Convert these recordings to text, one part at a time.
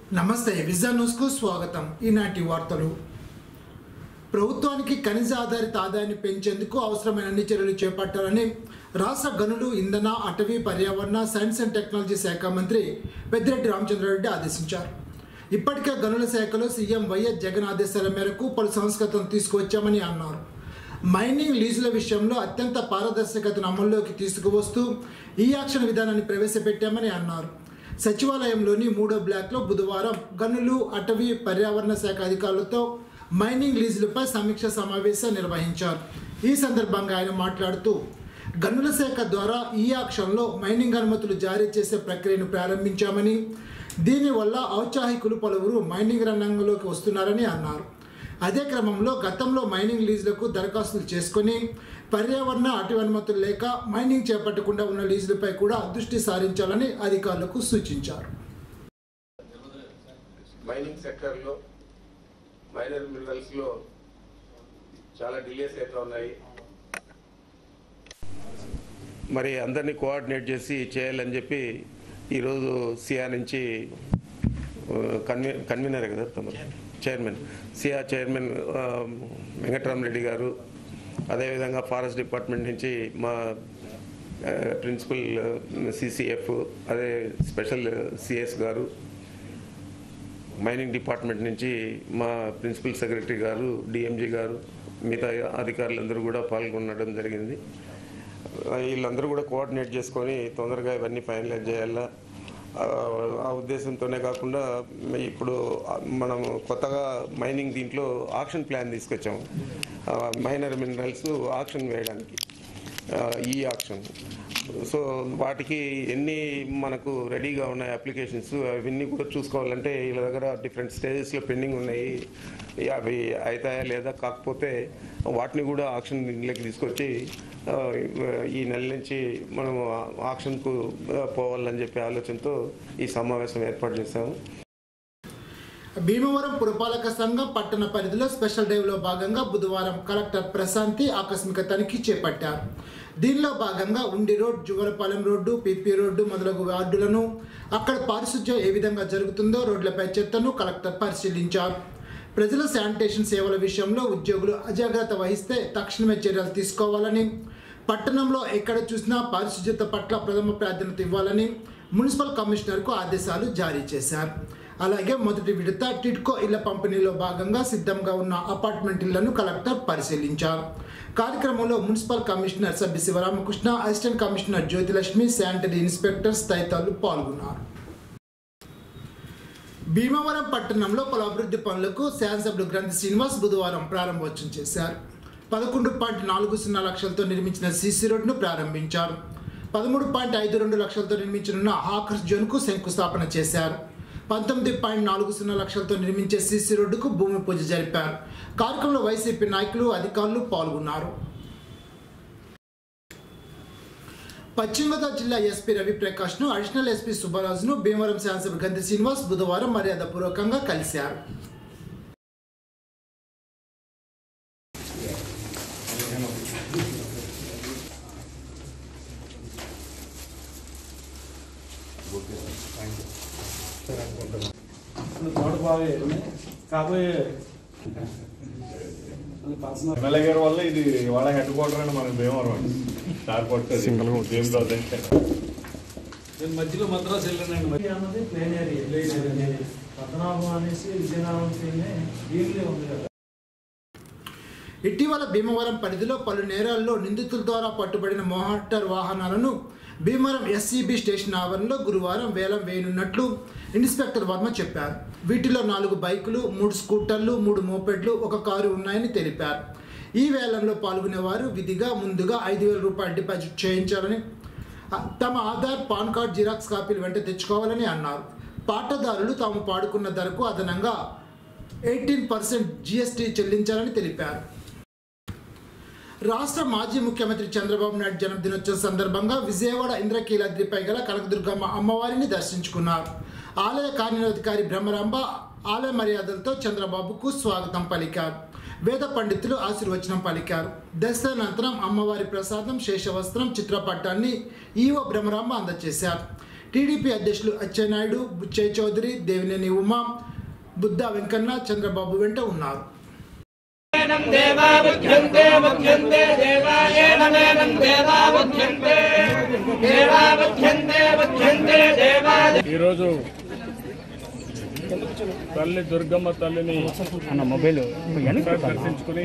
నమస్తే విజన్ న్యూస్కు స్వాగతం ఈనాటి వార్తలు ప్రభుత్వానికి ఖనిజ ఆధారిత ఆదాయాన్ని పెంచేందుకు అవసరమైన అన్ని చర్యలు చేపట్టాలని రాష్ట్ర గనులు ఇంధన అటవీ పర్యావరణ సైన్స్ అండ్ టెక్నాలజీ శాఖ మంత్రి పెద్దిరెడ్డి రామచంద్రారెడ్డి ఆదేశించారు ఇప్పటికే గనుల శాఖలో సీఎం వైఎస్ జగన్ ఆదేశాల మేరకు పలు సంస్కృతులను తీసుకువచ్చామని అన్నారు మైనింగ్ లీజుల విషయంలో అత్యంత పారదర్శకతను అమల్లోకి తీసుకువస్తూ ఈ యాక్షన్ విధానాన్ని ప్రవేశపెట్టామని అన్నారు సచివాలయంలోని మూడో బ్లాక్లో బుధవారం గనులు అటవీ పర్యావరణ శాఖ అధికారులతో మైనింగ్ లీజులపై సమీక్ష సమావేశం నిర్వహించారు ఈ సందర్భంగా ఆయన మాట్లాడుతూ గనుల శాఖ ద్వారా ఈ యాక్షన్లో మైనింగ్ అనుమతులు జారీ చేసే ప్రక్రియను ప్రారంభించామని దీనివల్ల ఔత్సాహికులు పలువురు మైనింగ్ రంగంలోకి వస్తున్నారని అన్నారు అదే క్రమంలో గతంలో మైనింగ్ లీజులకు దరఖాస్తులు చేసుకుని పర్యావరణ అటవీ అనుమతులు లేక మైనింగ్ చేపట్టకుండా ఉన్న లీజులపై కూడా దృష్టి సారించాలని అధికారులకు సూచించారు మైనింగ్ సెక్టర్లో మైనర్ మినరల్స్లో చాలా డిలేస్ అయితే ఉన్నాయి మరి అందరినీ కోఆర్డినేట్ చేసి చేయాలని చెప్పి ఈరోజు సియా నుంచి కన్వీ కన్వీనర్ కదా తమరు చైర్మన్ సియా చైర్మన్ ఆ, వెంకటరామరెడ్డి గారు అదేవిధంగా ఫారెస్ట్ డిపార్ట్మెంట్ నుంచి మా ఆ, ప్రిన్సిపల్ సిసిఎఫ్ అదే స్పెషల్ సిఎస్ గారు మైనింగ్ డిపార్ట్మెంట్ నుంచి మా ప్రిన్సిపల్ సెక్రటరీ గారు డిఎంజీ గారు మిగతా అధికారులందరూ కూడా పాల్గొనడం జరిగింది వీళ్ళందరూ కూడా కోఆర్డినేట్ చేసుకొని తొందరగా ఇవన్నీ ఫైనలైజ్ చేయాలా ఆ, ఆ ఉద్దేశంతోనే కాకుండా ఇప్పుడు మనం కొత్తగా మైనింగ్ దీంట్లో ఆక్షన్ ప్లాన్ తీసుకొచ్చాము ఆ, మైనర్ మినరల్స్ ఆక్షన్ వేయడానికి ఆ, ఈ ఆక్షన్ సో వాటికి ఎన్ని మనకు రెడీగా ఉన్నాయి అప్లికేషన్స్ అవన్నీ కూడా చూసుకోవాలంటే వీళ్ళ దగ్గర డిఫరెంట్ స్టేజెస్లో పెండింగ్ ఉన్నాయి అవి అవుతాయా లేదా కాకపోతే వాటిని కూడా ఆక్షన్ దీంట్లోకి తీసుకొచ్చి ఆ, ఈ నెల నుంచి మనం ఆక్షన్కు పోవాలని చెప్పే ఆలోచనతో ఈ సమావేశం ఏర్పాటు చేశాము భీమవరం పురపాలక సంఘం పట్టణ పరిధిలో స్పెషల్ డ్రైవ్లో భాగంగా బుధవారం కలెక్టర్ ప్రశాంతి ఆకస్మిక తనిఖీ చేపట్టారు దీనిలో భాగంగా ఉండి road Juvarapalem road PP road మొదలగు వార్డులను అక్కడ పారిశుధ్యం ఏ విధంగా జరుగుతుందో రోడ్లపై చెత్తను కలెక్టర్ పరిశీలించారు ప్రజల శానిటేషన్ సేవల విషయంలో ఉద్యోగులు అజాగ్రత్త వహిస్తే తక్షణమే చర్యలు తీసుకోవాలని పట్టణంలో ఎక్కడ చూసినా పారిశుధ్యత పట్ల ప్రథమ ప్రాధాన్యత ఇవ్వాలని మున్సిపల్ కమిషనర్కు ఆదేశాలు జారీ చేశారు అలాగే మొదటి విడత టిడ్కో ఇళ్ల పంపిణీలో భాగంగా సిద్ధంగా ఉన్న అపార్ట్మెంట్ ఇళ్లను కలెక్టర్ పరిశీలించారు కార్యక్రమంలో మున్సిపల్ కమిషనర్ సభ్య Sivaramakrishna assistant commissioner Jyothilakshmi sanitary inspectors తదితరులు పాల్గొన్నారు భీమవరం పట్టణంలో పలు అభివృద్ధి పనులకు శాసనసభ్యులు గ్రంథి శ్రీనివాస్ బుధవారం ప్రారంభోత్సవం చేశారు పదకొండు పాయింట్ నాలుగు సున్నా లక్షలతో నిర్మించిన సీసీ రోడ్డును ప్రారంభించారు పదమూడు పాయింట్ ఐదు రెండు లక్షలతో నిర్మించనున్న హాకర్స్ జోన్కు శంకుస్థాపన చేశారు పంతొమ్మిది పాయింట్ నాలుగు సున్నా లక్షలతో నిర్మించే సీసీ రోడ్డుకు భూమి పూజ జరిపారు కార్యక్రమంలో వైసీపీ నాయకులు అధికారులు పాల్గొన్నారు పశ్చిమ గోదావరి జిల్లా ఎస్పీ రవిప్రకాష్ను అడిషనల్ ఎస్పీ సుబ్బరాజును భీమవరం శాసనసభ గంధి శ్రీనివాస్ బుధవారం మర్యాదపూర్వకంగా కలిశారు ఇప్పుడు తోట బాగా కాబోయే పర్సనల్ ఎమ్మెల్యే గారి వల్ల ఇది వాళ్ళ హెడ్ క్వార్టర్ అని మనకు భీమవరం అండి స్టార్ సింగిల్ గేమ్ ప్రాజెక్ట్ నేను మధ్యలో మద్రాసు వెళ్ళానండి మరి అన్నది plain area plain area Padmanabham అనేసి విజయనగరం దీనిలో ఉంది కదా ఇటీవల భీమవరం పరిధిలో పలు నేరాల్లో నిందితుల ద్వారా పట్టుబడిన మోటార్ వాహనాలను భీమవరం ఎస్సీబీ స్టేషన్ ఆవరణలో గురువారం వేలం వేయనున్నట్లు ఇన్స్పెక్టర్ వర్మ చెప్పారు వీటిలో నాలుగు బైకులు మూడు స్కూటర్లు మూడు మోపెడ్లు ఒక కారు ఉన్నాయని తెలిపారు ఈ వేలంలో పాల్గొనేవారు విధిగా ముందుగా ఐదు వేల రూపాయలు డిపాజిట్ చేయించాలని ఆ, తమ ఆధార్ పాన్ కార్డ్ జిరాక్స్ కాపీలు వెంట తెచ్చుకోవాలని అన్నారు పాటదారులు తాము పాడుకున్న ధరకు అదనంగా ఎయిటీన్ పర్సెంట్ జిఎస్టీ చెల్లించాలని తెలిపారు రాష్ట్ర మాజీ ముఖ్యమంత్రి చంద్రబాబు నాయుడు జన్మదినోత్సవం సందర్భంగా విజయవాడ ఇంద్రకీలాద్రిపై గల కనకదుర్గమ్మ అమ్మవారిని దర్శించుకున్నారు ఆలయ కార్యనిర్వహణాధికారి బ్రహ్మరాంబ ఆలయ మర్యాదలతో చంద్రబాబుకు స్వాగతం పలికారు వేద పండితులు ఆశీర్వచనం పలికారు దర్శనానంతరం అమ్మవారి ప్రసాదం శేషవస్త్రం చిత్రపటాన్ని ఈవో బ్రహ్మరాంబ అందజేశారు టీడీపీ అధ్యక్షులు అచ్చెన్నాయుడు బుచ్చయ్య చౌదరి దేవినేని ఉమా బుద్ధ వెంకన్న చంద్రబాబు వెంట ఉన్నారు ఈరోజు తల్లి దుర్గమ్మ తల్లిని మొబైల్ దర్శించుకుని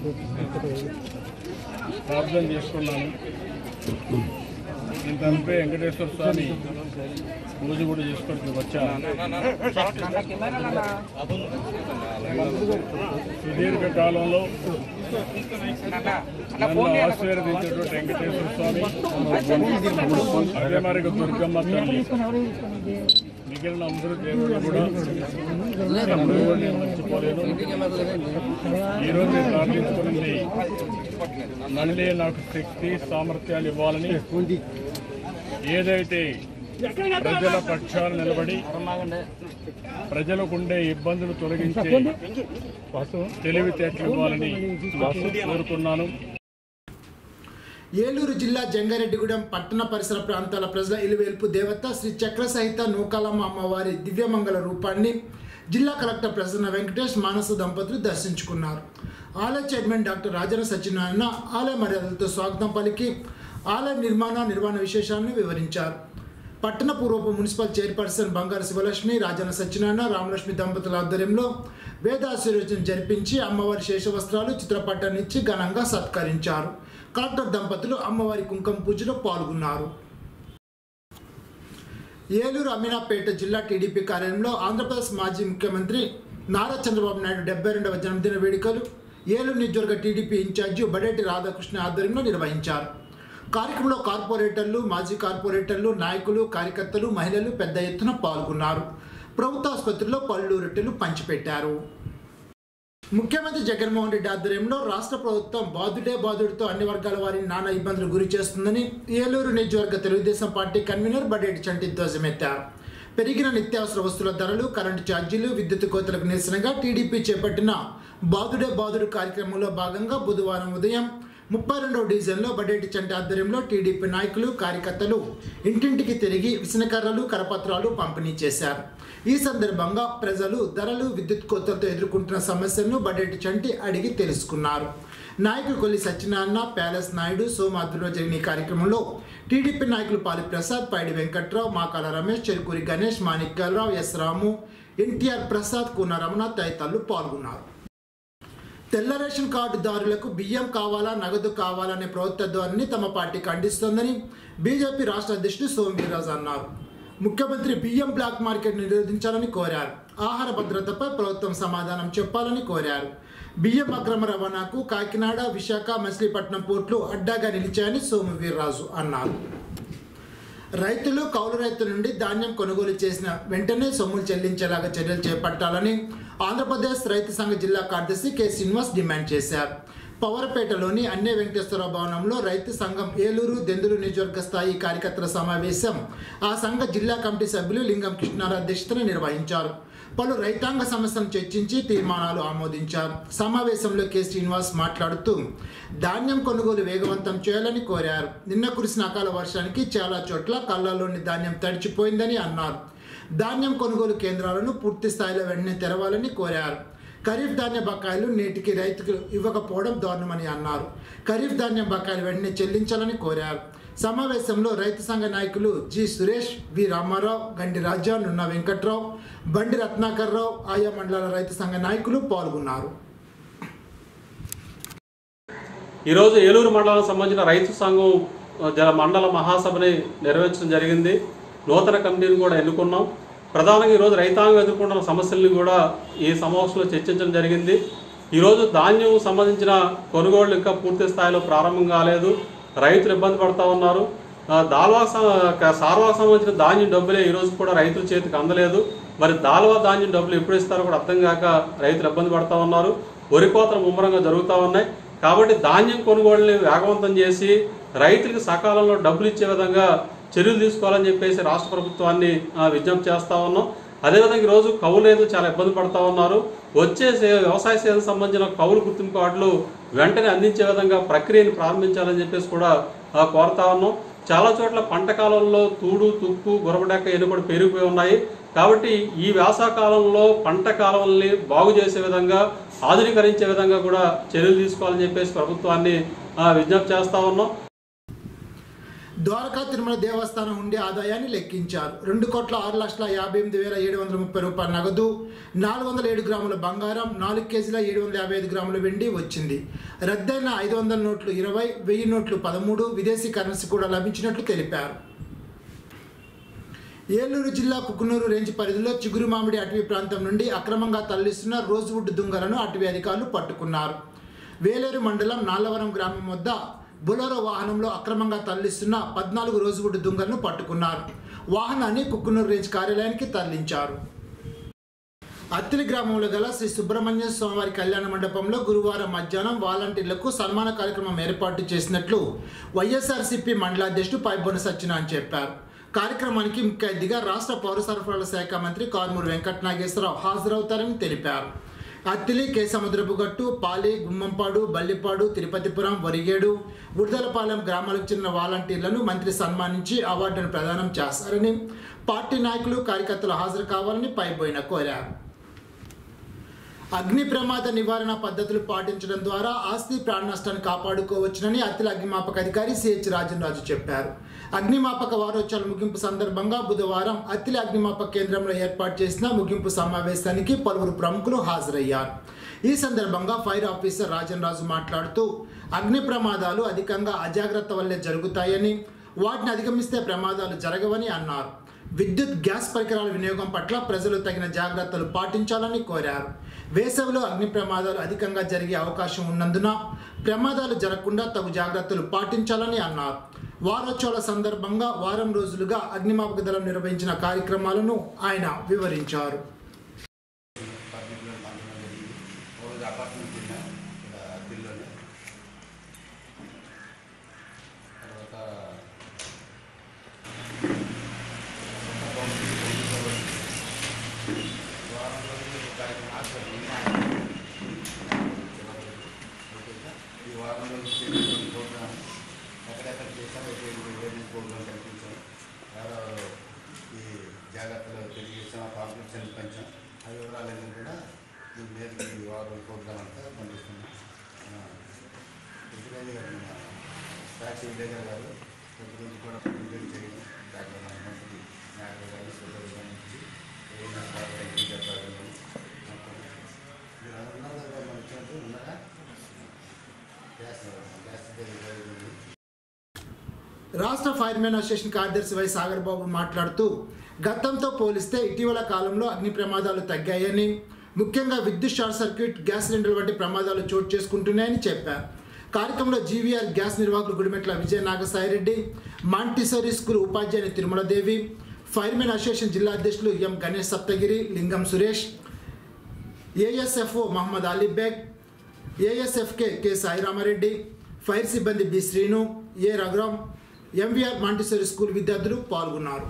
ప్రార్థన చేసుకున్నాను నేను తలపై వెంకటేశ్వర స్వామి పూజ కూడా చేసుకొని వచ్చాను సుదీర్ఘ కాలంలో నన్ను ఆశీర్వదించేటువంటి వెంకటేశ్వర స్వామి అదే మరి దుర్గమ్మ తల్లి మిగిలిన అందరూ దేవుళ్ళు కూడా ఎప్పుడూ కూడా నేను మర్చిపోలేదు ఈరోజు నేను ప్రార్థించుకున్నది మళ్ళీ నాకు శక్తి సామర్థ్యాలు ఇవ్వాలని ఏదైతే ప్రజల పక్షాలు నిలబడి ప్రజలకు ఉండే ఇబ్బందులు తొలగించే తెలివితేటలు ఇవ్వాలని కోరుకున్నాను ఏలూరు జిల్లా జంగారెడ్డిగూడెం పట్టణ పరిసర ప్రాంతాల ప్రజల ఇలువేల్పు దేవత శ్రీ చక్ర సహిత నూకాలమ్మ అమ్మవారి దివ్యమంగళ రూపాన్ని జిల్లా కలెక్టర్ ప్రసన్న వెంకటేష్ మానస దంపతులు దర్శించుకున్నారు ఆలయ చైర్మన్ డాక్టర్ రాజన సత్యనారాయణ ఆలయ మర్యాదలతో స్వాగతం పలికి ఆలయ నిర్మాణ నిర్వహణ విశేషాలను వివరించారు పట్టణ పూర్వపు మున్సిపల్ చైర్పర్సన్ బంగారు శివలక్ష్మి రాజన సత్యనారాయణ రామలక్ష్మి దంపతుల ఆధ్వర్యంలో వేదాశీర్వచనం జరిపించి అమ్మవారి శేషవస్త్రాలు చిత్రపటాన్ని ఇచ్చి ఘనంగా సత్కరించారు కలెక్టర్ దంపతులు అమ్మవారి కుంకుమ పూజలో పాల్గొన్నారు ఏలూరు అమీనాపేట జిల్లా టీడీపీ కార్యాలయంలో ఆంధ్రప్రదేశ్ మాజీ ముఖ్యమంత్రి నారా చంద్రబాబు నాయుడు డెబ్బై రెండవ జన్మదిన వేడుకలు ఏలూరు నియోజకవర్గ టీడీపీ ఇన్ఛార్జి బడేటి రాధాకృష్ణ ఆధ్వర్యంలో నిర్వహించారు కార్యక్రమంలో కార్పొరేటర్లు మాజీ కార్పొరేటర్లు నాయకులు కార్యకర్తలు మహిళలు పెద్ద ఎత్తున పాల్గొన్నారు ప్రభుత్వ ఆసుపత్రిలో పళ్ళు రొట్టెలు పంచిపెట్టారు ముఖ్యమంత్రి జగన్మోహన్ రెడ్డి ఆధ్వర్యంలో రాష్ట్ర ప్రభుత్వం బాధుడే బాధుడితో అన్ని వర్గాల వారిని నానా ఇబ్బందులు గురి చేస్తుందని ఏలూరు నియోజకవర్గ తెలుగుదేశం పార్టీ కన్వీనర్ బడేటి చంటి ధ్వజమెత్తారు పెరిగిన నిత్యావసర వస్తువుల ధరలు కరెంటు ఛార్జీలు విద్యుత్ కోతలకు నిరసనగా టీడీపీ చేపట్టిన బాధుడే బాధుడు కార్యక్రమంలో భాగంగా బుధవారం ఉదయం ముప్పై రెండవ డివిజన్లో బడేటి చంటి ఆధ్వర్యంలో టీడీపీ నాయకులు కార్యకర్తలు ఇంటింటికి తిరిగి విసనకర్రలు కరపత్రాలు పంపిణీ చేశారు ఈ సందర్భంగా ప్రజలు ధరలు విద్యుత్ కోతలతో ఎదుర్కొంటున్న సమస్యలను బడేటి చంటి అడిగి తెలుసుకున్నారు నాయకులు కొల్లి సత్యనారాయణ ప్యాలెస్ నాయుడు సోమాద్రిలో జరిగిన ఈ కార్యక్రమంలో టీడీపీ నాయకులు పాలి ప్రసాద్ పైడి వెంకట్రావు మాకాల రమేష్ చెరుకూరి గణేష్ మాణిక్యాలరావు ఎస్ రాము ఎన్టీఆర్ ప్రసాద్ కూన రమణ తదితరులు పాల్గొన్నారు తెల్ల రేషన్ కార్డుదారులకు బియ్యం కావాలా నగదు కావాలనే ప్రభుత్వ ధోరణిని తమ పార్టీ ఖండిస్తోందని బీజేపీ రాష్ట్ర అధ్యక్షుడు సోమ్ వీర్రాజు అన్నారు ముఖ్యమంత్రి బియ్యం బ్లాక్ మార్కెట్ నిరోధించాలని కోరారు ఆహార భద్రతపై ప్రభుత్వం సమాధానం చెప్పాలని కోరారు బియ్యం అక్రమ రవాణాకు కాకినాడ విశాఖ మచిలీపట్నం పోర్టులు అడ్డాగా నిలిచాయని సోము వీర్రాజు అన్నారు రైతులు కౌలు రైతుల నుండి ధాన్యం కొనుగోలు చేసిన వెంటనే సొమ్ములు చెల్లించేలాగా చర్యలు చేపట్టాలని ఆంధ్రప్రదేశ్ రైతు సంఘ జిల్లా కార్యదర్శి కె శ్రీనివాస్ డిమాండ్ చేశారు పవరపేటలోని అన్నే వెంకటేశ్వర భవనంలో రైతు సంఘం ఏలూరు దెందులు నియోజకవర్గ స్థాయి కార్యకర్తల సమావేశం ఆ సంఘ జిల్లా కమిటీ సభ్యులు లింగం కృష్ణారావు అధ్యక్షతన నిర్వహించారు పలు రైతాంగ సమస్యలను చర్చించి తీర్మానాలు ఆమోదించారు సమావేశంలో కె శ్రీనివాస్ మాట్లాడుతూ ధాన్యం కొనుగోలు వేగవంతం చేయాలని కోరారు నిన్న కురిసిన అకాల వర్షానికి చాలా చోట్ల కళ్ళలోని ధాన్యం తడిచిపోయిందని అన్నారు ధాన్యం కొనుగోలు కేంద్రాలను పూర్తి స్థాయిలో వెంటనే తెరవాలని కోరారు ఖరీఫ్ ధాన్య బకాయిలు నేటికి రైతుకు ఇవ్వకపోవడం దారుణమని అన్నారు ఖరీఫ్ ధాన్యం బకాయిలు వెంటనే చెల్లించాలని కోరారు సమావేశంలో రైతు సంఘ నాయకులు జి సురేష్ వి రామారావు గండి రాజా నున్న వెంకట్రావు బండి రత్నాకర్ రావు ఆయా మండలాల రైతు సంఘ నాయకులు పాల్గొన్నారు ఈరోజు ఏలూరు మండలానికి సంబంధించిన రైతు సంఘం జల మండల మహాసభని నిర్వహించడం జరిగింది నూతన కమిటీని కూడా ఎన్నుకున్నాం ప్రధానంగా ఈరోజు రైతాంగం ఎదుర్కొంటున్న సమస్యల్ని కూడా ఈ సమావేశంలో చర్చించడం జరిగింది ఈరోజు ధాన్యం సంబంధించిన కొనుగోళ్లు ఇంకా పూర్తి స్థాయిలో ప్రారంభం కాలేదు రైతులు ఇబ్బంది పడతా ఉన్నారు ఆ, దాల్వా స- సార్వాకు సంబంధించిన ధాన్యం డబ్బులే ఈ రోజు కూడా రైతుల చేతికి అందలేదు మరి దాల్వా ధాన్యం డబ్బులు ఎప్పుడు ఇస్తారో కూడా అర్థం కాక రైతులు ఇబ్బంది పడతా ఉన్నారు వరి కోతలు ముమ్మరంగా జరుగుతూ ఉన్నాయి కాబట్టి ధాన్యం కొనుగోలుని వేగవంతం చేసి రైతులకు సకాలంలో డబ్బులు ఇచ్చే విధంగా చర్యలు తీసుకోవాలని చెప్పేసి రాష్ట్ర ప్రభుత్వాన్ని ఆ, విజ్ఞప్తి చేస్తా ఉన్నాం అదేవిధంగా ఈరోజు కౌలు రైతులు చాలా ఇబ్బంది పడతా ఉన్నారు వచ్చే సే- వ్యవసాయ సేవలకు సంబంధించిన కౌలు గుర్తింపు కార్డులు వెంటనే అందించే విధంగా ప్రక్రియను ప్రారంభించాలని చెప్పేసి కూడా ఆ, కోరుతా ఉన్నాం చాలా చోట్ల పంట కాలంలో తూడు తుక్కు గురబడెక్క ఇవన్నీ కూడా పెరిగిపోయి ఉన్నాయి కాబట్టి ఈ వేసవకాలంలో పంట కాలంని బాగు చేసే విధంగా ఆధునీకరించే విధంగా కూడా చర్యలు తీసుకోవాలని చెప్పేసి ప్రభుత్వాన్ని ఆ, విజ్ఞప్తి చేస్తా ఉన్నాం ద్వారకా తిరుమల దేవస్థానం ఉండే ఆదాయాన్ని లెక్కించారు రెండు కోట్ల ఆరు లక్షల యాభై ఎనిమిది వేల ఏడు వందల ముప్పై రూపాయల నగదు నాలుగు వందల ఏడు గ్రాముల బంగారం నాలుగు కేజీల ఏడు వందల యాభై ఐదు గ్రాముల వెండి వచ్చింది రద్దయిన ఐదు వందల నోట్లు ఇరవై వెయ్యి నోట్లు పదమూడు విదేశీ కరెన్సీ కూడా లభించినట్లు తెలిపారు ఏలూరు జిల్లా కుకునూరు రేంజ్ పరిధిలో చిగురు మామిడి అటవీ ప్రాంతం నుండి అక్రమంగా తరలిస్తున్న రోజ్వుడ్ దుంగలను అటవీ అధికారులు పట్టుకున్నారు వేలేరు మండలం నాల్లవరం గ్రామం వద్ద బొలెరో వాహనంలో అక్రమంగా తరలిస్తున్న పద్నాలుగు రోజువుడ్ దుంగలను పట్టుకున్నారు వాహనాన్ని కుక్కునూరు రేంజ్ కార్యాలయానికి తరలించారు అత్తిలి గ్రామంలో గల శ్రీ సుబ్రహ్మణ్య స్వామివారి కళ్యాణ మండపంలో గురువారం మధ్యాహ్నం వాలంటీర్లకు సన్మాన కార్యక్రమం ఏర్పాటు చేసినట్లు వైఎస్ఆర్సీపీ మండలాధ్యక్షుడు పైబొన సత్యనారాయణ చెప్పారు కార్యక్రమానికి ముఖ్య అతిథిగా రాష్ట్ర పౌర సరఫరాల శాఖ మంత్రి కారుమూరు వెంకట నాగేశ్వరరావు హాజరవుతారని తెలిపారు అత్తిలి కేసముద్రపు గట్టు పాలి గుమ్మంపాడు బల్లిపాడు తిరుపతిపురం వరిగేడు బురదలపాలెం గ్రామాలకు చెందిన వాలంటీర్లను మంత్రి సన్మానించి అవార్డును ప్రదానం చేస్తారని పార్టీ నాయకులు కార్యకర్తలు హాజరు కావాలని పైబోయిన కోరారు అగ్ని ప్రమాద నివారణ పద్ధతులు పాటించడం ద్వారా ఆస్తి ప్రాణ నష్టాన్ని కాపాడుకోవచ్చునని అత్తిల అగ్నిమాపక అధికారి సిహెచ్ రాజన్ రాజు చెప్పారు అగ్నిమాపక వారోత్సవాల ముగింపు సందర్భంగా బుధవారం అత్తిలి అగ్నిమాపక కేంద్రంలో ఏర్పాటు చేసిన ముగింపు సమావేశానికి పలువురు ప్రముఖులు హాజరయ్యారు ఈ సందర్భంగా ఫైర్ ఆఫీసర్ రాజన్ రాజు మాట్లాడుతూ అగ్ని ప్రమాదాలు అధికంగా అజాగ్రత్త వల్లే జరుగుతాయని వాటిని అధిగమిస్తే ప్రమాదాలు జరగవని అన్నారు విద్యుత్ గ్యాస్ పరికరాల వినియోగం పట్ల ప్రజలు తగిన జాగ్రత్తలు పాటించాలని కోరారు వేసవిలో అగ్ని ప్రమాదాలు అధికంగా జరిగే అవకాశం ఉన్నందున ప్రమాదాలు జరగకుండా తగు జాగ్రత్తలు పాటించాలని అన్నారు వారోత్సవాల సందర్భంగా వారం రోజులుగా అగ్నిమాపక దళం నిర్వహించిన కార్యక్రమాలను ఆయన వివరించారు రోజు అపార్ట్మెంట్ తిన్నా ఇక్కడ అద్దెల్లోనే తర్వాత వారం రోజులు కార్యక్రమం హాస్పిటల్ ఈ వారం రోజులు చేసిన ప్రోగ్రామ్ ఎక్కడెక్కడ చేశామో వేరే ప్రోగ్రామ్ కనిపించాం ఎవరో ఈ జాగ్రత్తలు తెలియజేసాం ఆ కాంపిటీషన్ పంచాం ఆ వివరాలన్నీ కూడా ఈ మేరకు ఈ వారం ప్రోగ్రామ్ అంతా పంపిస్తున్నాం ప్రెసిడెంట్ గారు మన సాక్షి విజయ్ గారు ప్రతి రోజు కూడా ప్రెసిడెంట్ చేయడం డాక్టర్ మన మంత్రి నాయకులు గారు సూపర్ నుంచి ఏదైనా సార్ థ్యాంక్ చెప్పారు మీరు అనుకున్నారు కదా మన వచ్చినట్టు ఉన్నారా గ్యాస్ గ్యాస్ జరిగింది రాష్ట్ర ఫైర్మెన్ అసోసియేషన్ కార్యదర్శి వై సాగర్ బాబు మాట్లాడుతూ గతంతో పోలిస్తే ఇటీవల కాలంలో అగ్ని ప్రమాదాలు తగ్గాయని ముఖ్యంగా విద్యుత్ షార్ట్ సర్క్యూట్ గ్యాస్ సిలిండర్ వంటి ప్రమాదాలు చోటు చేసుకుంటున్నాయని చెప్పారు కార్యక్రమంలో జీవీఆర్ గ్యాస్ నిర్వాహకులు గుడిమెట్ల విజయ నాగసాయిరెడ్డి మాంటిసరీ స్కూల్ ఉపాధ్యాయుని తిరుమలదేవి ఫైర్మెన్ అసోసియేషన్ జిల్లా అధ్యక్షులు ఎం గణేష్ సప్తగిరి లింగం సురేష్ ఏఎస్ఎఫ్ఓ మహమ్మద్ అలీబేగ్ ఏఎస్ఎఫ్కే కె సాయిరామారెడ్డి ఫైర్ సిబ్బంది B Srinu A Raghuram MVR Montessori school విద్యార్థులు పాల్గొన్నారు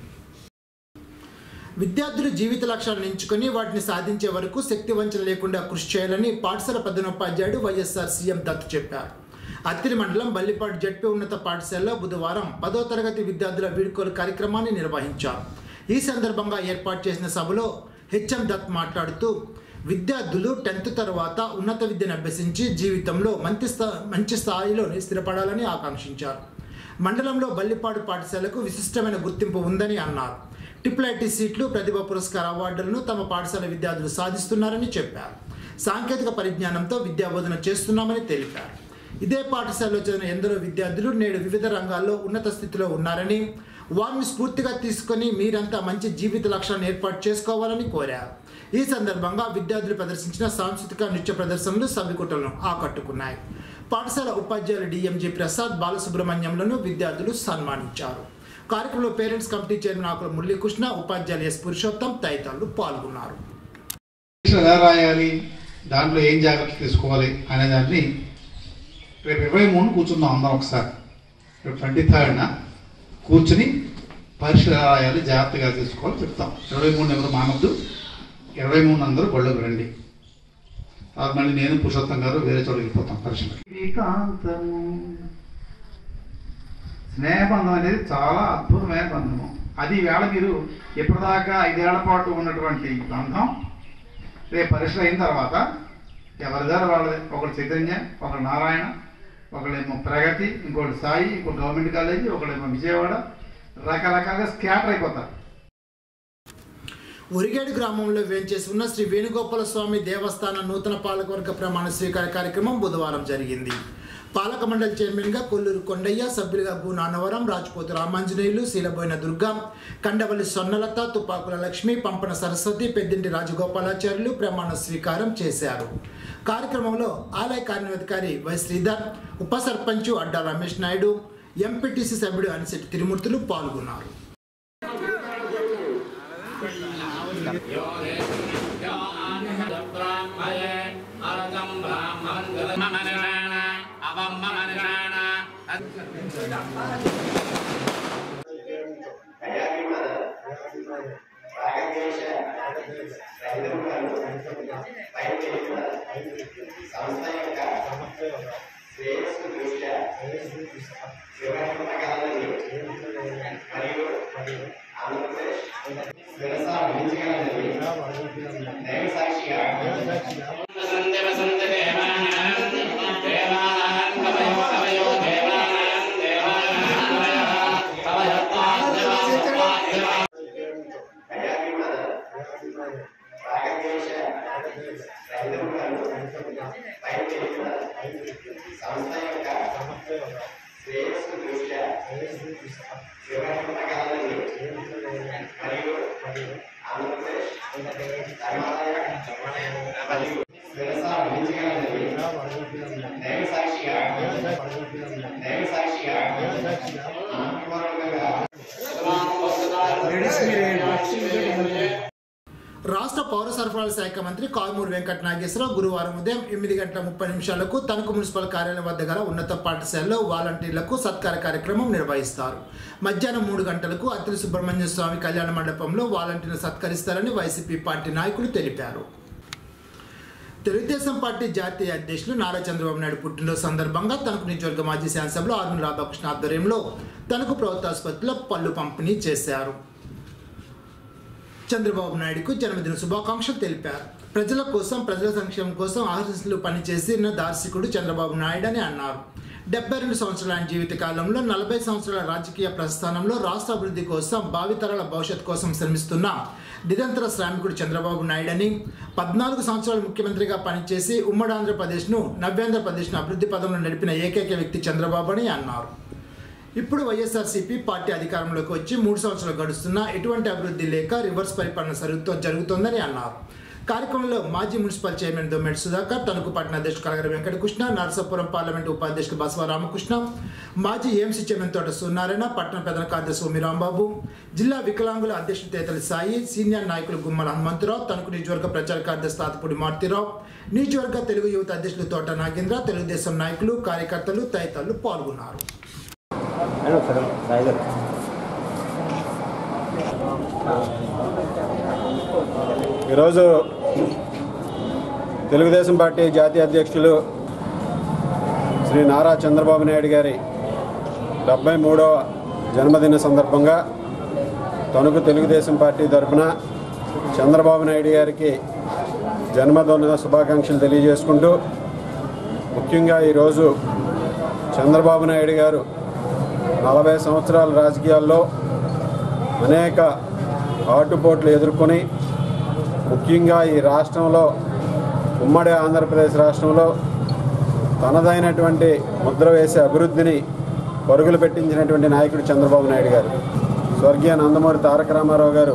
విద్యార్థులు జీవిత లక్ష్యాలను ఎంచుకొని వాటిని సాధించే వరకు శక్తి వంచన లేకుండా కృషి చేయాలని పాఠశాల ప్రధానోపాధ్యాయుడు వైఎస్ఆర్ సీఎం దత్ చెప్పారు అత్తిలి మండలం బల్లిపాడు జడ్పీ ఉన్నత పాఠశాలలో బుధవారం పదో తరగతి విద్యార్థుల వీడ్కోలు కార్యక్రమాన్ని నిర్వహించారు ఈ సందర్భంగా ఏర్పాటు చేసిన సభలో హెచ్ఎం దత్ మాట్లాడుతూ విద్యార్థులు టెన్త్ తర్వాత ఉన్నత విద్యను అభ్యసించి జీవితంలో మంచి స్థా మంచి స్థాయిలో స్థిరపడాలని ఆకాంక్షించారు మండలంలో బల్లిపాడు పాఠశాలకు విశిష్టమైన గుర్తింపు ఉందని అన్నారు ట్రిపుల్ ఐటీ సీట్లు ప్రతిభా పురస్కార అవార్డులను తమ పాఠశాల విద్యార్థులు సాధిస్తున్నారని చెప్పారు సాంకేతిక పరిజ్ఞానంతో విద్యా బోధన చేస్తున్నామని తెలిపారు ఇదే పాఠశాలలో చదివిన ఎందరో విద్యార్థులు నేడు వివిధ రంగాల్లో ఉన్నత స్థితిలో ఉన్నారని వారిని స్ఫూర్తిగా తీసుకొని మీరంతా మంచి జీవిత లక్ష్యాన్ని ఏర్పాటు చేసుకోవాలని కోరారు ఈ సందర్భంగా విద్యార్థులు ప్రదర్శించిన సాంస్కృతిక నృత్య ప్రదర్శనలు సభికుటలను ఆకట్టుకున్నాయి పాఠశాల ఉపాధ్యాయులు డిఎంజీ ప్రసాద్ బాలసుబ్రహ్మణ్యంలను విద్యార్థులు సన్మానించారు కార్యక్రమంలో parents committee chairman Akula Muralikrishna ఉపాధ్యాయులు ఎస్ పురుషోత్తం తదితరులు పాల్గొన్నారు పరీక్షలు ఎలా రాయాలి దాంట్లో ఏం జాగ్రత్తలు తీసుకోవాలి అనే దాన్ని రేపు ఇరవై మూడు కూర్చుందాం అందరం ఒకసారి రేపు ట్వంటీ థర్డ్న కూర్చుని పరీక్షలు ఎలా రాయాలి జాగ్రత్తగా తీసుకోవాలి చెప్తాం ఇరవై మూడు ఎవరు మానద్దు ఇరవై మూడు అందరూ గొళ్ళకు రండి తర్వాత మళ్ళీ నేను పురుషోత్తం గారు వేరే చోట వెళ్ళిపోతాం పరీక్షలు ఏకాంతము స్నేహబంధం అనేది చాలా అద్భుతమైన బంధము అది వేళ మీరు ఇప్పటిదాకా ఐదేళ్ల పాటు ఉన్నటువంటి బంధం రేపు పరీక్షలు అయిన తర్వాత ఎవరిదారు వాళ్ళది ఒకళ్ళు చైతన్య ఒకళ్ళు నారాయణ ఒకళ్ళేమో ప్రగతి ఇంకోటి సాయి ఇంకోటి గవర్నమెంట్ కాలేజీ ఒకళ్ళేమో విజయవాడ రకరకాలుగా స్కాటర్ అయిపోతారు ఉరిగేడు గ్రామంలో వేంచేసి ఉన్న శ్రీ వేణుగోపాల స్వామి దేవస్థాన నూతన పాలకవర్గ ప్రమాణ స్వీకార కార్యక్రమం బుధవారం జరిగింది పాలక మండలి చైర్మన్గా కొల్లూరు కొండయ్య సభ్యులుగా గు నాన్నవరం రాజపోతు రామాంజనేయులు శీలబోయిన దుర్గా కండవల్లి సొన్నలత తుపాకుల లక్ష్మి పంపన సరస్వతి పెద్దింటి రాజగోపాలాచార్యులు ప్రమాణ స్వీకారం చేశారు కార్యక్రమంలో ఆలయ కార్యాధికారి వై శ్రీధర్ ఉప సర్పంచ్ అడ్డా రమేష్ నాయుడు ఎంపీటీసీ సభ్యుడు అనిశెట్టి తిరుమూర్తులు పాల్గొన్నారు రాష్ట్ర పౌర సరఫరాల శాఖ మంత్రి కారుమూరి వెంకట నాగేశ్వరరావు గురువారం ఉదయం ఎనిమిది గంటల ముప్పై నిమిషాలకు తణుకు మున్సిపల్ కార్యాలయం వద్ద గల ఉన్నత పాఠశాలలో వాలంటీర్లకు సత్కార కార్యక్రమం నిర్వహిస్తారు మధ్యాహ్నం మూడు గంటలకు అత్తిలి సుబ్రహ్మణ్య స్వామి కళ్యాణ మండపంలో వాలంటీర్లు సత్కరిస్తారని వైసీపీ పార్టీ నాయకులు తెలిపారు తెలుగుదేశం పార్టీ జాతీయ అధ్యక్షులు నారా చంద్రబాబు నాయుడు పుట్టినరోజు సందర్భంగా తణుకు నియోజకవర్గ మాజీ శాసనసభలో ఆర్మీ రాధాకృష్ణ ఆధ్వర్యంలో తణుకు ప్రభుత్వ ఆసుపత్రిలో పళ్ళు పంపిణీ చేశారు చంద్రబాబు నాయుడుకు జన్మదిన శుభాకాంక్షలు తెలిపారు ప్రజల కోసం ప్రజల సంక్షేమం కోసం ఆహర్నిశలు పనిచేసిన దార్శికుడు చంద్రబాబు నాయుడు అని అన్నారు డెబ్బై రెండు సంవత్సరాల ఆయన జీవిత కాలంలో నలభై సంవత్సరాల రాజకీయ ప్రస్థానంలో రాష్ట్ర అభివృద్ధి కోసం భావితరాల భవిష్యత్ కోసం శ్రమిస్తున్న నిరంతర శ్రామికుడు చంద్రబాబు నాయుడు అని పద్నాలుగు సంవత్సరాలు ముఖ్యమంత్రిగా పనిచేసి ఉమ్మడి ఆంధ్రప్రదేశ్ను నవ్యాంధ్రప్రదేశ్ను అభివృద్ధి పదంలో నడిపిన ఏకైక వ్యక్తి చంద్రబాబు అని అన్నారు ఇప్పుడు వైఎస్ఆర్సీపీ పార్టీ అధికారంలోకి వచ్చి మూడు సంవత్సరాలు గడుస్తున్నా ఎటువంటి అభివృద్ధి లేక రివర్స్ పరిపాలన సరుగుతో జరుగుతోందని అన్నారు కార్యక్రమంలో మాజీ మున్సిపల్ చైర్మన్ దొమ్మెటి సుధాకర్ తణుకు పట్టణ అధ్యక్షుడు కలగర వెంకటకృష్ణ నరసాపురం పార్లమెంటు ఉపాధ్యక్షుడు బసవ రామకృష్ణ మాజీ ఏఎంసీ చైర్మన్ తోట సూర్యనారాయణ పట్టణ ప్రధాన కార్యదర్శి సోమి రాంబాబు జిల్లా వికలాంగుల అధ్యక్షుడు తేతలి సాయి సీనియర్ నాయకులు గుమ్మల హనుమంతరావు తణుకు నియోజకవర్గ ప్రచార కార్యదర్శి తాతపూడి మారుతిరావు నియోజకవర్గ తెలుగు యువత అధ్యక్షులు తోట నాగేంద్ర తెలుగుదేశం నాయకులు కార్యకర్తలు తదితరులు పాల్గొన్నారు ఈరోజు తెలుగుదేశం పార్టీ జాతీయ అధ్యక్షులు శ్రీ నారా చంద్రబాబు నాయుడు గారి డెబ్బై మూడవ జన్మదిన సందర్భంగా తణుకు తెలుగుదేశం పార్టీ తరఫున చంద్రబాబు నాయుడు గారికి జన్మదిన శుభాకాంక్షలు తెలియజేసుకుంటూ ముఖ్యంగా ఈరోజు చంద్రబాబు నాయుడు గారు నలభై సంవత్సరాల రాజకీయాల్లో అనేక ఆటుపోట్లు ఎదుర్కొని ముఖ్యంగా ఈ రాష్ట్రంలో ఉమ్మడి ఆంధ్రప్రదేశ్ రాష్ట్రంలో తనదైనటువంటి ముద్ర వేసే అభివృద్ధిని పరుగులు పెట్టించినటువంటి నాయకుడు చంద్రబాబు నాయుడు గారు స్వర్గీయ నందమూరి తారక రామారావు గారు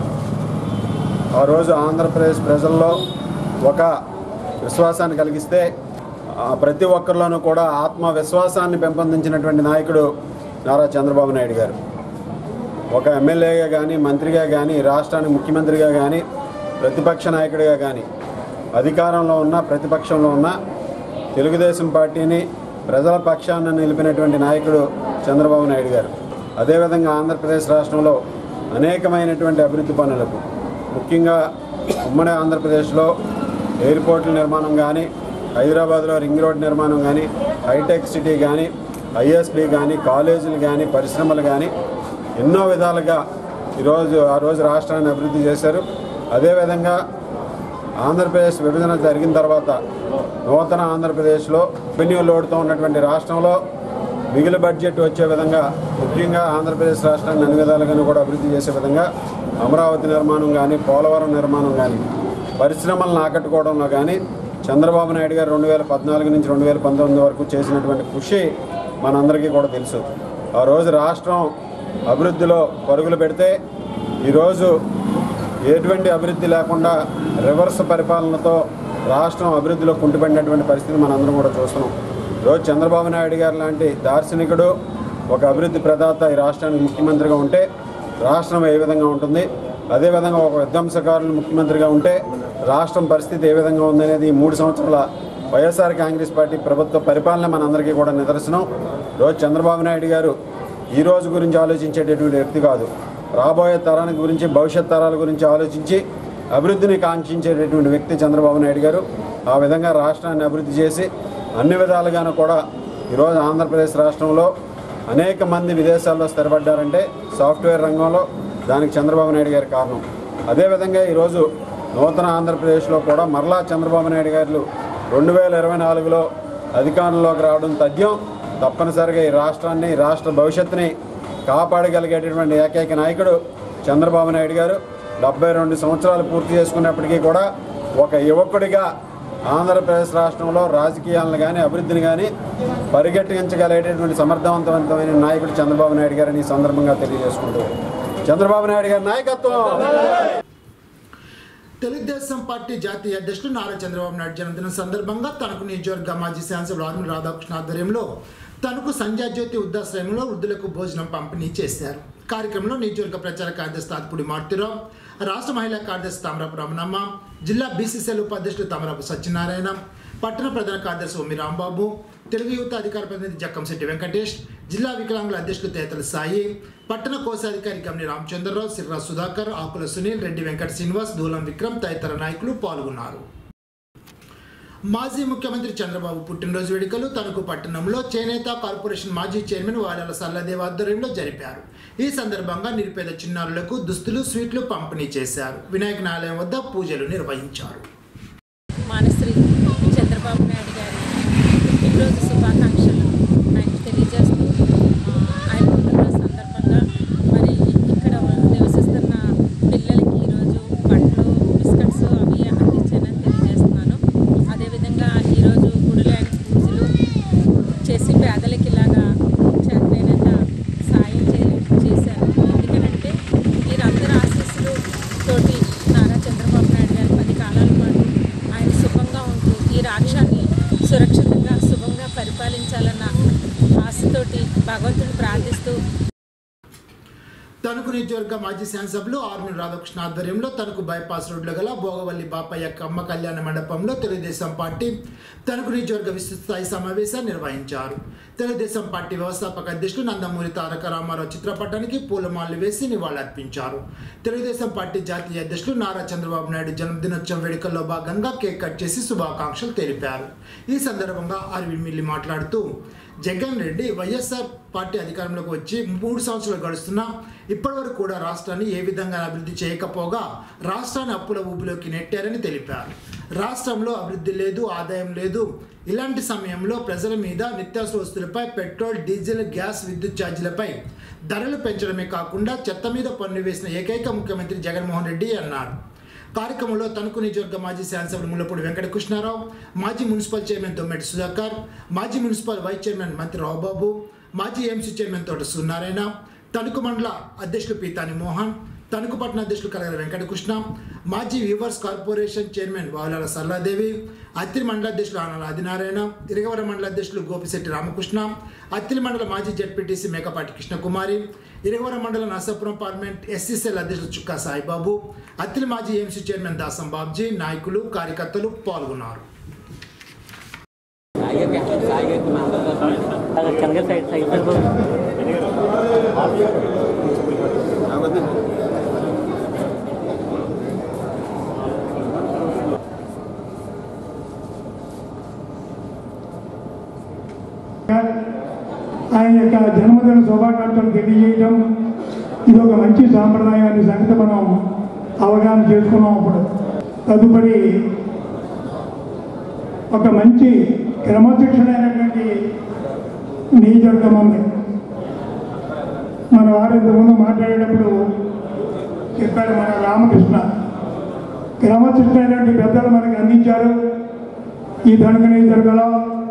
ఆ రోజు ఆంధ్రప్రదేశ్ ప్రజల్లో ఒక విశ్వాసాన్ని కలిగిస్తే ఆ ప్రతి ఒక్కరిలోనూ కూడా ఆత్మవిశ్వాసాన్ని పెంపొందించినటువంటి నాయకుడు నారా చంద్రబాబు నాయుడు గారు ఒక ఎమ్మెల్యేగా కానీ మంత్రిగా కానీ రాష్ట్రానికి ముఖ్యమంత్రిగా కానీ ప్రతిపక్ష నాయకుడిగా కానీ అధికారంలో ఉన్న ప్రతిపక్షంలో ఉన్న తెలుగుదేశం పార్టీని ప్రజల పక్షాన నిలిపినటువంటి నాయకుడు చంద్రబాబు నాయుడు గారు అదేవిధంగా ఆంధ్రప్రదేశ్ రాష్ట్రంలో అనేకమైనటువంటి అభివృద్ధి పనులకు ముఖ్యంగా ఉమ్మడి ఆంధ్రప్రదేశ్లో ఎయిర్పోర్ట్ల నిర్మాణం కానీ హైదరాబాద్లో రింగ్ రోడ్ నిర్మాణం కానీ హైటెక్ సిటీ కానీ ఐఎస్బి కానీ కాలేజీలు కానీ పరిశ్రమలు కానీ ఎన్నో విధాలుగా ఈరోజు ఆ రోజు రాష్ట్రాన్ని అభివృద్ధి చేశారు అదేవిధంగా ఆంధ్రప్రదేశ్ విభజన జరిగిన తర్వాత నూతన ఆంధ్రప్రదేశ్లో రెవెన్యూ లోడ్తో ఉన్నటువంటి రాష్ట్రంలో మిగిలి బడ్జెట్ వచ్చే విధంగా ముఖ్యంగా ఆంధ్రప్రదేశ్ రాష్ట్రాన్ని అన్ని విధాలుగాను కూడా అభివృద్ధి చేసే విధంగా అమరావతి నిర్మాణం కానీ పోలవరం నిర్మాణం కానీ పరిశ్రమలను ఆకట్టుకోవడంలో కానీ చంద్రబాబు నాయుడు గారు రెండు వేల పద్నాలుగు నుంచి రెండు వేల పంతొమ్మిది వరకు చేసినటువంటి కృషి మనందరికీ కూడా తెలుసు ఆ రోజు రాష్ట్రం అభివృద్ధిలో పరుగులు పెడితే ఈరోజు ఎటువంటి అభివృద్ధి లేకుండా రివర్స్ పరిపాలనతో రాష్ట్రం అభివృద్ధిలో కుంటుపడినటువంటి పరిస్థితి మనందరం కూడా చూస్తున్నాం ఈరోజు చంద్రబాబు నాయుడు గారు లాంటి దార్శనికుడు ఒక అభివృద్ధి ప్రదాత ఈ రాష్ట్రానికి ముఖ్యమంత్రిగా ఉంటే రాష్ట్రం ఏ విధంగా ఉంటుంది అదేవిధంగా ఒక విధ్వంసకారులు ముఖ్యమంత్రిగా ఉంటే రాష్ట్రం పరిస్థితి ఏ విధంగా ఉందనేది ఈ మూడు సంవత్సరాల వైఎస్ఆర్ కాంగ్రెస్ పార్టీ ప్రభుత్వ పరిపాలన మనందరికీ కూడా నిదర్శనం రోజు చంద్రబాబు నాయుడు గారు ఈ రోజు గురించి ఆలోచించేటటువంటి వ్యక్తి కాదు రాబోయే తరానికి గురించి భవిష్యత్ తరాల గురించి ఆలోచించి అభివృద్ధిని కాంక్షించేటటువంటి వ్యక్తి చంద్రబాబు నాయుడు గారు ఆ విధంగా రాష్ట్రాన్ని అభివృద్ధి చేసి అన్ని విధాలుగాను కూడా ఈరోజు ఆంధ్రప్రదేశ్ రాష్ట్రంలో అనేక మంది విదేశాల్లో స్థిరపడ్డారంటే సాఫ్ట్వేర్ రంగంలో దానికి చంద్రబాబు నాయుడు గారి కారణం అదేవిధంగా ఈరోజు నూతన ఆంధ్రప్రదేశ్లో కూడా మరలా చంద్రబాబు నాయుడు గారు రెండు వేల ఇరవై నాలుగులో అధికారంలోకి రావడం తథ్యం తప్పనిసరిగా ఈ రాష్ట్రాన్ని ఈ రాష్ట్ర భవిష్యత్తుని కాపాడగలిగేటటువంటి ఏకైక నాయకుడు చంద్రబాబు నాయుడు గారు డెబ్బై రెండు సంవత్సరాలు పూర్తి చేసుకున్నప్పటికీ కూడా ఒక యువకుడిగా ఆంధ్రప్రదేశ్ రాష్ట్రంలో రాజకీయాలను కానీ అభివృద్ధిని కానీ పరిగెట్టించగలిగేటటువంటి సమర్థవంతమైన నాయకుడు చంద్రబాబు నాయుడు గారిని ఈ సందర్భంగా తెలియజేసుకుంటూ చంద్రబాబు నాయుడు గారి నాయకత్వం తెలుగుదేశం పార్టీ జాతీయ అధ్యక్షుడు నారా చంద్రబాబు నాయుడు జన్మదినం సందర్భంగా తనకు నియోజకవర్గ మాజీ శాసనసభ్యులు ఆర్మీ రాధాకృష్ణ ఆధ్వర్యంలో తనకు సంజయ్ జ్యోతి వృద్ధాశ్రయంలో వృద్ధులకు భోజనం పంపిణీ చేశారు కార్యక్రమంలో నియోజకవర్గ ప్రచార కార్యదర్శి తాత్పుడి మార్తిరావు రాష్ట్ర మహిళా కార్యదర్శి తామరపు రమణమ్మ జిల్లా బీసీసీఎల్ ఉపాధ్యక్షుడు తామరపు సత్యనారాయణ పట్టణ ప్రధాన కార్యదర్శి ఉమ్మి రాంబాబు తెలుగు యువత అధికార ప్రతినిధి జక్కంశెట్టి వెంకటేష్ జిల్లా వికలాంగుల అధ్యక్షులు తేతల సాయి పట్టణ కోశాధికారి గమ్ని రామచంద్రరావు సిర్రా సుధాకర్ ఆకుల సునీల్ రెడ్డి వెంకట శ్రీనివాస్ దూలం విక్రమ్ తదితర నాయకులు పాల్గొన్నారు మాజీ ముఖ్యమంత్రి చంద్రబాబు పుట్టినరోజు వేడుకలు తణుకు పట్టణంలో చేనేత కార్పొరేషన్ మాజీ చైర్మన్ వాడాల సల్లదేవ్ ఆధ్వర్యంలో జరిపారు ఈ సందర్భంగా నిరుపేద చిన్నారులకు దుస్తులు స్వీట్లు పంపిణీ చేశారు వినాయక ఆలయం వద్ద పూజలు నిర్వహించారు మానశ్రీ చంద్రబాబు నాయుడు గారి పుట్టినరోజు శుభాకాంక్షలు ఆయనకు తెలియజేస్తూ ఆ, ఆయన పుట్టినరోజు సందర్భంగా మరి ఇక్కడ నివసిస్తున్న పిల్లలకి ఈరోజు పండ్లు బిస్కెట్స్ అవి అందించానని తెలియజేస్తున్నాను అదేవిధంగా ఈరోజు గుడిలో ఆయన పూజలు చేసి పేదలకి ఇలాగా చేతనైనంత సాయం చే చేశాను ఎందుకనంటే మీరందరి ఆశీస్సులు తోటి నారా చంద్రబాబు నాయుడు గారు పది కాలాల పాటు ఆయన సుఖంగా ఉంటూ ఈ రాష్ట్రాన్ని సురక్షితంగా శుభంగా పరిపాలించాలన్న ఆశతోటి భగవంతుని ప్రార్థిస్తూ తణుకు నియోజకవర్గ మాజీ శాసనసభ్యులు ఆర్మీ రాధాకృష్ణ ఆధ్వర్యంలో తణుకు బైపాస్ రోడ్లో గల భోగవల్లి బాపయ్య కమ్మ కళ్యాణ మండపంలో తెలుగుదేశం పార్టీ తణుకు నియోజకవర్గ విస్తృత స్థాయి సమావేశాన్ని నిర్వహించారు తెలుగుదేశం పార్టీ వ్యవస్థాపక అధ్యక్షులు నందమూరి తారక రామారావు చిత్రపటానికి పూలమాలలు వేసి నివాళులర్పించారు తెలుగుదేశం పార్టీ జాతీయ అధ్యక్షులు నారా చంద్రబాబు నాయుడు జన్మదినోత్సవ వేడుకల్లో భాగంగా కేక్ కట్ చేసి శుభాకాంక్షలు తెలిపారు ఈ సందర్భంగా అరవింద్ మిల్లి మాట్లాడుతూ జగన్ రెడ్డి వైఎస్ఆర్ పార్టీ అధికారంలోకి వచ్చి మూడు సంవత్సరాలు గడుస్తున్నా ఇప్పటివరకు కూడా రాష్ట్రాన్ని ఏ విధంగా అభివృద్ధి చేయకపోగా రాష్ట్రాన్ని అప్పుల ఊపిలోకి నెట్టారని తెలిపారు రాష్ట్రంలో అభివృద్ధి లేదు ఆదాయం లేదు ఇలాంటి సమయంలో ప్రజల మీద నిత్యావసర వస్తువులపై పెట్రోల్ డీజిల్ గ్యాస్ విద్యుత్ ఛార్జీలపై ధరలు పెంచడమే కాకుండా చెత్త మీద పన్ను వేసిన ఏకైక ముఖ్యమంత్రి జగన్మోహన్ రెడ్డి అన్నారు కార్యక్రమంలో తణుకు నియోజకవర్గ మాజీ శాసనసభ్యులు ముల్లపూడి వెంకట కృష్ణారావు మాజీ మున్సిపల్ చైర్మన్ తొమ్మిటి సుధాకర్ మాజీ మున్సిపల్ వైస్ చైర్మన్ మంత్రి రావుబాబు మాజీ ఎంసీ చైర్మన్ తోట సూర్యనారాయణ తణుకు మండల అధ్యక్షులు పీతాని మోహన్ తణుకు పట్టణ అధ్యక్షులు కలగల వెంకటకృష్ణ మాజీ weavers corporation chairman Valala Saraladevi Attiri మండల అధ్యక్షులు ఆనాల ఆదినారాయణ ఇరగవరం మండల అధ్యక్షులు గోపిశెట్టి రామకృష్ణ అత్తిరి మండల మాజీ జడ్పీటీసీ మేకపాటి కృష్ణకుమారి ఇరగవరం మండల నరసాపురం పార్లమెంట్ ఎస్సీసీఎల్ అధ్యక్షులు చుక్కా సాయిబాబు అత్తిలి మాజీ ఎంసీ చైర్మన్ దాసం బాబ్జీ నాయకులు కార్యకర్తలు పాల్గొన్నారు ఆయన యొక్క జన్మదిన శుభాకాంక్షలు తెలియజేయటం ఇది ఒక మంచి సాంప్రదాయాన్ని సంగతి మనం అవగాహన చేసుకున్నాం అప్పుడు తదుపరి ఒక మంచి క్రమశిక్షణ అయినటువంటి నియోజకవర్గం ఉంది మన వారు ఇంతకుముందు మాట్లాడేటప్పుడు చెప్పారు మన రామకృష్ణ క్రమశిక్షణ అయినటువంటి పెద్దలు మనకి అందించారు ఈ ధనుక నియోజకవర్గంలో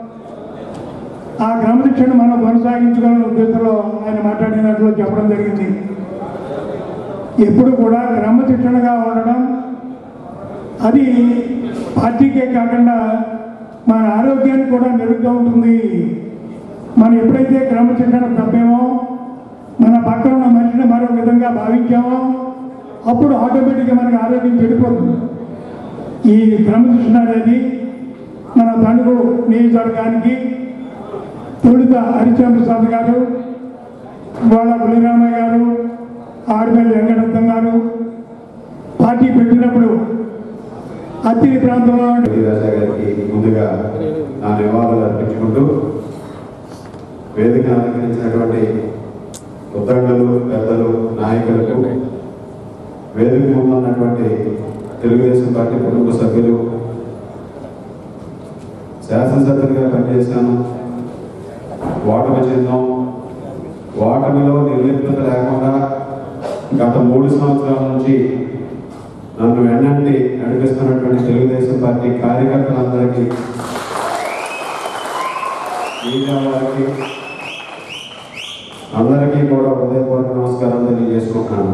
ఆ క్రమశిక్షణ మనం కొనసాగించుకోవాలనే ఉద్దేశంలో ఆయన మాట్లాడినట్లు చెప్పడం జరిగింది ఎప్పుడు కూడా క్రమశిక్షణగా ఉండడం అది పార్టీకే కాకుండా మన ఆరోగ్యానికి కూడా మెరుగ్గా ఉంటుంది మనం ఎప్పుడైతే క్రమశిక్షణ తప్పేమో మన పక్కన ఉన్న మనిషిని మరో విధంగా భావించామో అప్పుడు ఆటోమేటిక్గా మనకి ఆరోగ్యం చెడిపోతుంది ఈ క్రమశిక్షణ అనేది మన తణుకు నియోజకవర్గానికి తొలుత హరిచంద్ర ప్రసాద్ గారు వాళ్ళ బులిరామయ్య గారు ఆడిపల్లి వెంకటరత్నం గారు పార్టీ పెట్టినప్పుడు అత్తిలి ప్రాంతంలో రాజా గారికి ముందుగా నా నివాళులు అర్పించుకుంటూ వేదిక అలంకరించినటువంటి ఉద్దండలు పెద్దలు నాయకులకు వేదిక ముందు ఉన్నటువంటి తెలుగుదేశం పార్టీ కుటుంబ సభ్యులు శాసనసభ్యులుగా పనిచేశాను ఓటమి చెందాం ఓటమిలో నిర్లిప్తత లేకుండా గత మూడు సంవత్సరాల నుంచి నన్ను వెన్నంటి నడిపిస్తున్నటువంటి తెలుగుదేశం పార్టీ కార్యకర్తలందరికీ మీడియా వారికి అందరికీ కూడా హృదయపూర్వక నమస్కారం తెలియజేసుకుంటున్నాను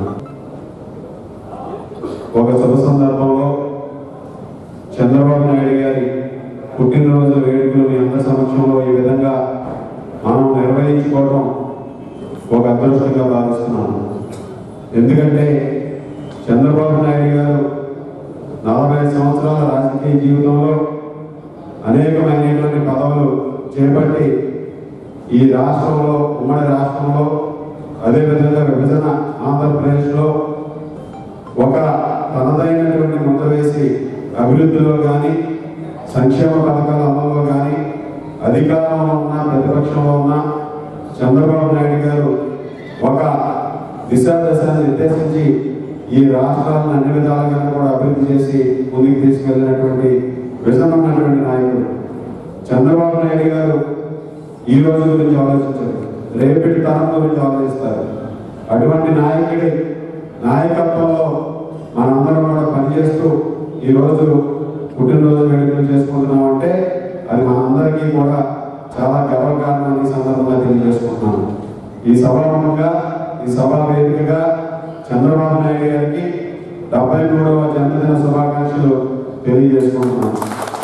ఒక శుభ సందర్భంలో చంద్రబాబు నాయుడు గారి పుట్టినరోజు వేడుకలు మీ అందరి సమక్షంలో ఈ విధంగా మనం నిర్వహించుకోవడం ఒక అదృష్టంగా భావిస్తున్నాను ఎందుకంటే చంద్రబాబు నాయుడు గారు నలభై సంవత్సరాల రాజకీయ జీవితంలో అనేకమైనటువంటి పదవులు చేపట్టి ఈ రాష్ట్రంలో ఉమ్మడి రాష్ట్రంలో అదేవిధంగా విభజన ఆంధ్రప్రదేశ్లో ఒక తనదైనటువంటి ముద్ర వేసి అభివృద్ధిలో కానీ సంక్షేమ పథకాల అమల్లో కానీ అధికారంలో ఉన్న ప్రతిపక్షంలో ఉన్న చంద్రబాబు నాయుడు గారు ఒక దిశా దశను నిర్దేశించి ఈ రాష్ట్రాలను అన్ని విధాలుగా కూడా అభివృద్ధి చేసి ముందుకు తీసుకెళ్ళినటువంటి విజన్ ఉన్నటువంటి నాయకుడు చంద్రబాబు నాయుడు గారు ఈ రోజు గురించి ఆలోచించారు రేపటి తరం గురించి ఆలోచిస్తారు అటువంటి నాయకుడి నాయకత్వంలో మనందరం కూడా పనిచేస్తూ ఈ రోజు పుట్టినరోజు వేడుకలు చేసుకుంటున్నాం అంటే అది మనందరికీ కూడా చాలా గర్వకారణం ఈ సందర్భంగా తెలియజేసుకుంటున్నాను ఈ సభాముఖంగా ఈ సభా వేదికగా చంద్రబాబు నాయుడు గారికి డెబ్బై మూడవ జన్మదిన శుభాకాంక్షలు తెలియజేసుకుంటున్నాను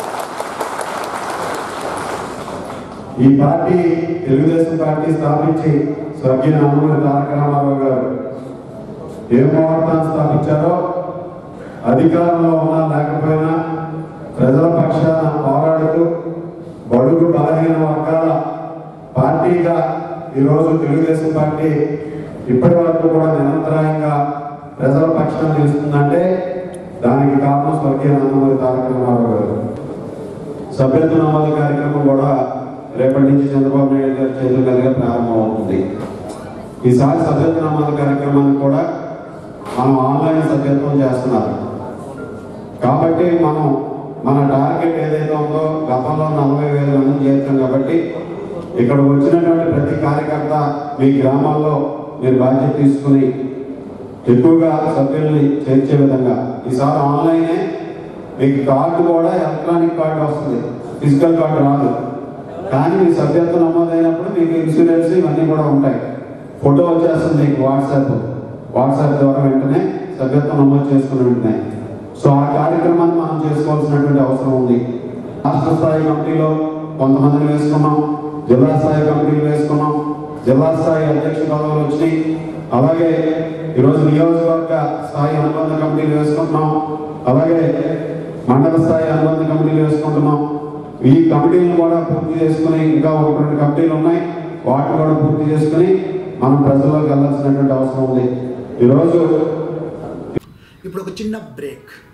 ఈ పార్టీ తెలుగుదేశం పార్టీ స్థాపించి స్వర్గీయ నందమూరి తారక రామారావు గారు ఏ ముహూర్తాన్ని స్థాపించారో అధికారంలో ఉన్నా లేకపోయినా ప్రజల పక్షాన పోరాడుతూ బడుగు బలహీన వర్గాల పార్టీగా ఈరోజు తెలుగుదేశం పార్టీ ఇప్పటి వరకు కూడా నిరంతరాయంగా ప్రజల పక్షాన నిలుస్తుందంటే దానికి కారణం స్వర్గీయ నందమూరి తారక రామారావు గారు సభ్యత్వ నమోదు కార్యక్రమం కూడా రేపటి నుంచి చంద్రబాబు నాయుడు గారి చేతుల మీదుగా ప్రారంభమవుతుంది ఈసారి సభ్యత్వ నమోదు కార్యక్రమాన్ని కూడా మనం ఆన్లైన్ సభ్యత్వం చేస్తున్నారు కాబట్టి మనం మన టార్గెట్ ఏదైతే ఉందో గతంలో నలభై వేల మంది చేస్తాం కాబట్టి ఇక్కడ వచ్చినటువంటి ప్రతి కార్యకర్త మీ గ్రామాల్లో మీరు బాధ్యత తీసుకుని ఎక్కువగా సభ్యుల్ని చేర్చే విధంగా ఈసారి ఆన్లైనే మీకు కార్డు కూడా ఎలక్ట్రానిక్ కార్డు వస్తుంది ఫిజికల్ కార్డు రాదు కానీ మీ సభ్యత్వం నమోదైనప్పుడు మీకు ఇన్సూరెన్స్ ఇవన్నీ కూడా ఉంటాయి ఫోటో వచ్చేస్తుంది మీకు వాట్సాప్ వాట్సాప్ ద్వారా వెంటనే సభ్యత్వం నమోదు చేసుకుని వెంటనే సో ఆ కార్యక్రమాన్ని మనం చేసుకోవాల్సినటువంటి అవసరం ఉంది రాష్ట్ర స్థాయి కమిటీలో కొంతమందిని వేసుకున్నాం జిల్లా స్థాయి కమిటీలు వేసుకున్నాం జిల్లా స్థాయి అధ్యక్ష పదవులు వచ్చినాయి అలాగే ఈరోజు నియోజకవర్గ స్థాయి అనుబంధ కమిటీలు వేసుకుంటున్నాం అలాగే మండల స్థాయి అనుబంధ కమిటీలు వేసుకుంటున్నాం ఈ కమిటీలను కూడా పూర్తి చేసుకుని ఇంకా ఒక రెండు కమిటీలు ఉన్నాయి వాటిని కూడా పూర్తి చేసుకుని మనం ప్రజల్లోకి వెళ్ళాల్సినటువంటి అవసరం ఉంది ఈరోజు ఇప్పుడు ఒక చిన్న బ్రేక్